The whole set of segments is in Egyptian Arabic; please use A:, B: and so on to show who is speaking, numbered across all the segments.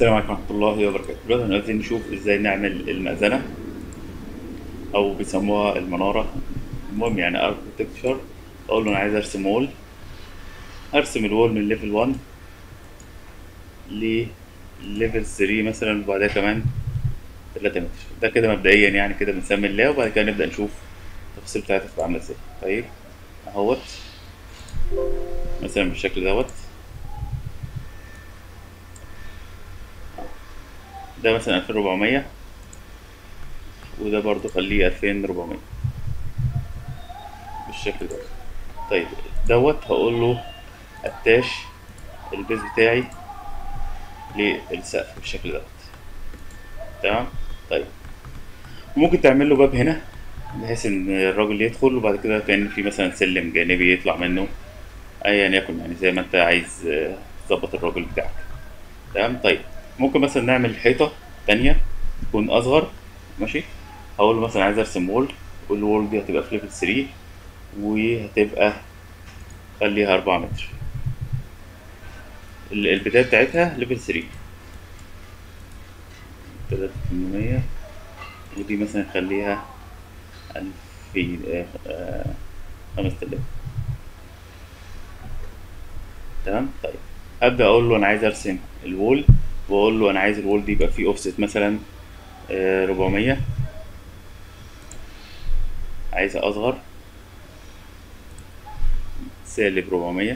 A: السلام عليكم ورحمة الله وبركاته دلوقتي احنا عايزين نشوف ازاي نعمل المأذنة أو بيسموها المنارة المهم يعني اركتكتشر أقول له أنا عايز أرسم وول أرسم الوول من ليفل 1 لليفل 3 مثلا وبعدها كمان 3 متر ده كده مبدئيا يعني كده بنسمي الله وبعد كده نبدأ نشوف التفاصيل بتاعتها تبقى عاملة ازاي طيب اهوت مثلا بالشكل دوت ده مثلا 2400 وده برضو خليه 2400 بالشكل ده طيب دوت هقول له اتاش البيز بتاعي للسقف بالشكل دوت تمام طيب ممكن تعمل له باب هنا بحيث ان الراجل يدخل وبعد كده كان في مثلا سلم جانبي يطلع منه ايا يكن يعني زي ما انت عايز آه، تظبط الراجل بتاعك تمام طيب ممكن مثلا نعمل حيطة تانية تكون أصغر ماشي هقول له مثلا عايز أرسم وول والوول دي هتبقى في ليفل 3 وهتبقى خليها أربعة متر ال- البداية بتاعتها ليفل 3 تلاتة تمنمية ودي مثلا خليها ألفين آه، آه، خمس تلاف تمام طيب ابدا اقول له انا عايز ارسم الوول واقول له انا عايز الوول دي يبقى فيه اوفست مثلا آه، 400 عايزها اصغر سالب 400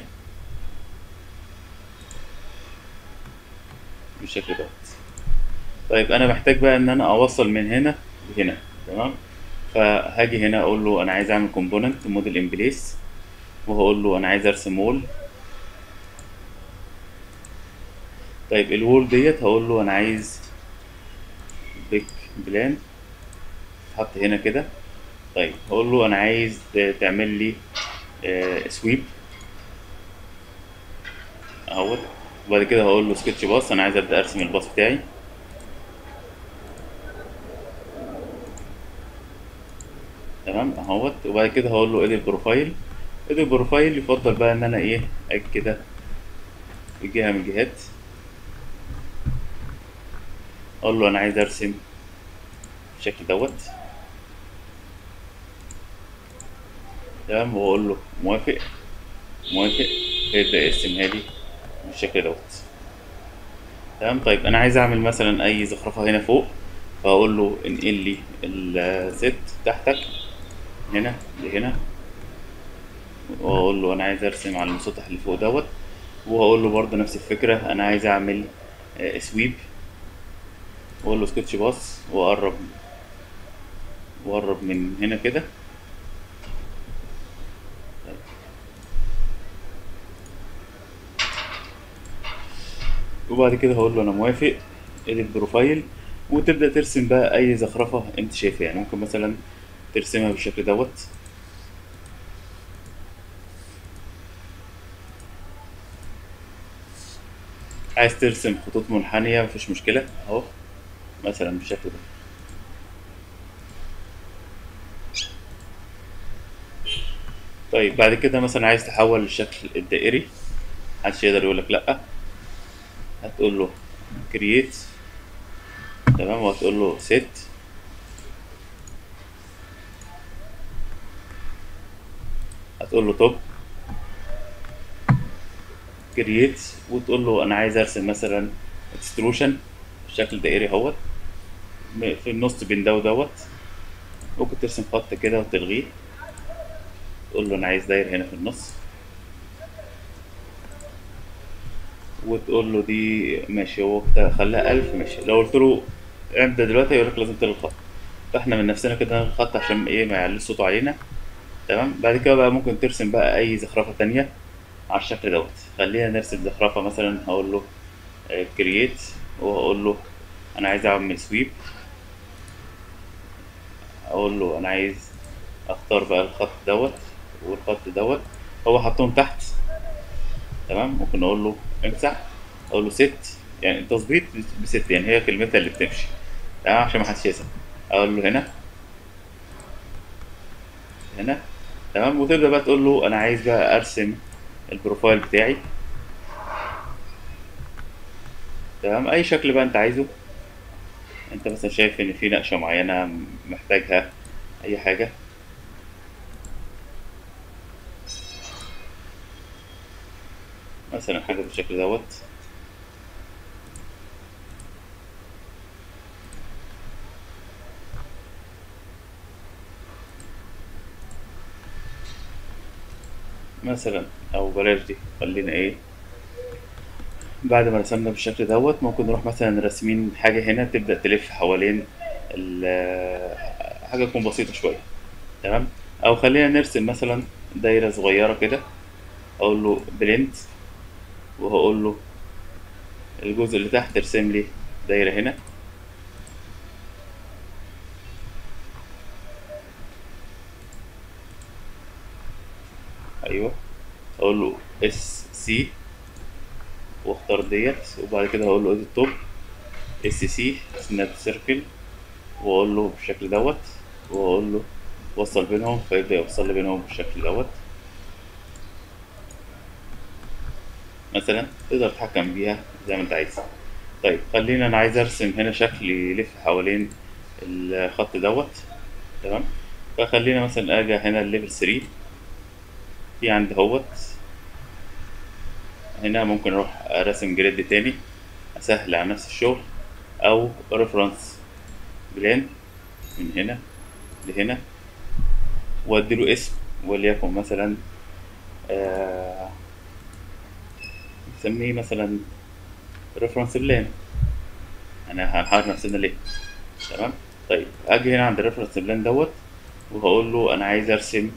A: بالشكل دوت طيب انا محتاج بقى ان انا اوصل من هنا لهنا تمام فهاجي هنا اقول له انا عايز اعمل كومبوننت موديل ان بليس وهقول له انا عايز ارسم وول طيب الوول ديت هقول له انا عايز بيك بلان تحط هنا كده طيب هقول له انا عايز تعمل لي آه سويب اهوت وبعد كده هقول له سكتش باص انا عايز ابدا ارسم الباص بتاعي تمام اهوت وبعد كده هقول له ادي بروفايل ادي بروفايل يفضل بقى ان انا ايه اجي كده في جهه من الجهات اقول له انا عايز ارسم بالشكل دوت تمام واقول له موافق موافق يبدا يرسمها لي بالشكل دوت تمام طيب انا عايز اعمل مثلا اي زخرفه هنا فوق فاقول له انقل لي الست تحتك هنا لهنا واقول له انا عايز ارسم على المسطح اللي فوق دوت وهقول له برضه نفس الفكره انا عايز اعمل آه، سويب واقول له سكتش باص واقرب واقرب من هنا كده وبعد كده هقول له انا موافق اديت بروفايل وتبدا ترسم بقى اي زخرفه انت شايفها يعني ممكن مثلا ترسمها بالشكل دوت عايز ترسم خطوط منحنيه مفيش مشكله اهو مثلا بالشكل ده طيب بعد كده مثلا عايز تحول للشكل الدائري محدش يقدر يقول لك لا هتقول له كرييت تمام وهتقول له سيت هتقول له توب كرييت وتقول له انا عايز ارسم مثلا اكستروشن بشكل دائري اهوت م- في النص بين ده ودوت ممكن ترسم خط كده وتلغيه تقول له انا عايز داير هنا في النص وتقول له دي ماشي هو كده خلاها ألف ماشي لو قلت له ابدأ دلوقتي يقول لك لازم تلغي الخط فاحنا من نفسنا كده نلغي الخط عشان ايه ما يعليش صوته علينا تمام بعد كده بقى ممكن ترسم بقى أي زخرفة تانية على الشكل دوت خلينا نرسم زخرفة مثلا هقول له كرييت وهقول له أنا عايز أعمل سويب أقول له أنا عايز أختار بقى الخط دوت والخط دوت هو حطهم تحت تمام ممكن اقول له امسح اقول له ست يعني التظبيط بست يعني هي كلمتها اللي بتمشي تمام عشان ما حدش يزهق اقول له هنا هنا تمام وتبدا بقى تقول له انا عايز بقى ارسم البروفايل بتاعي تمام اي شكل بقى انت عايزه انت مثلا شايف ان في نقشة معينة محتاجها اي حاجة مثلا حاجة بالشكل دوت مثلا او بلاش دي خلينا ايه بعد ما رسمنا بالشكل دوت ممكن نروح مثلا راسمين حاجة هنا تبدأ تلف حوالين ال- حاجة تكون بسيطة شوية تمام أو خلينا نرسم مثلا دايرة صغيرة كده أقول له بليند وهقول له الجزء اللي تحت ارسم لي دايرة هنا أيوه أقول له اس سي واختار ديت وبعد كده هقول له ادي توب اس سي سناب سيركل واقول له بالشكل دوت واقول له وصل بينهم فيبدأ يوصل لي بينهم بالشكل دوت مثلا تقدر تتحكم بيها زي ما انت عايز طيب خلينا انا عايز ارسم هنا شكل يلف حوالين الخط دوت تمام فخلينا مثلا اجي هنا الليفل 3 في عندي اهوت هنا ممكن اروح ارسم جريد تاني اسهل على نفس الشغل او ريفرنس بلان من هنا لهنا واديله اسم وليكن مثلا آه نسميه مثلا ريفرنس بلان انا هنحاول نفسنا ليه تمام طيب اجي هنا عند الريفرنس بلان دوت وهقول له انا عايز ارسم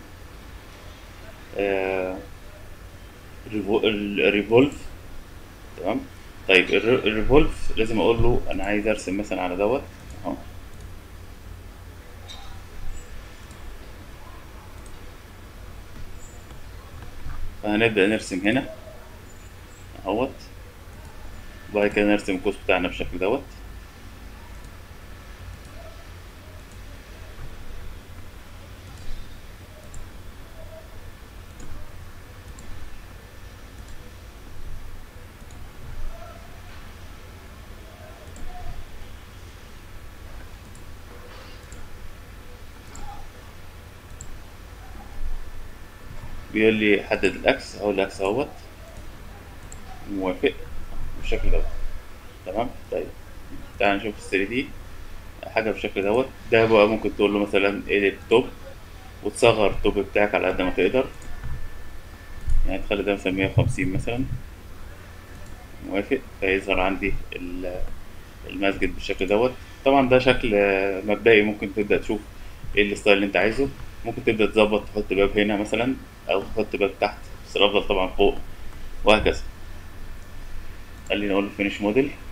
A: آه الريفولف تمام طيب الريفولف لازم اقول له انا عايز ارسم مثلا على دوت اهو فهنبدأ نرسم هنا اهوت وبعد كده نرسم القوس بتاعنا بالشكل دوت بيقول لي حدد الاكس اهو الاكس اهوت موافق بالشكل دوت تمام طيب تعال نشوف ال 3 دي حاجه بالشكل دوت ده بقى ممكن تقول له مثلا ايه التوب وتصغر التوب بتاعك على قد ما تقدر يعني تخلي ده مثلا 150 مثلا موافق فيظهر عندي المسجد بالشكل دوت طبعا ده شكل مبدئي ممكن تبدأ تشوف ايه الستايل اللي انت عايزه ممكن تبدأ تظبط تحط باب هنا مثلا او تحط باب تحت بس الافضل طبعا فوق وهكذا خلينا نقول فينيش موديل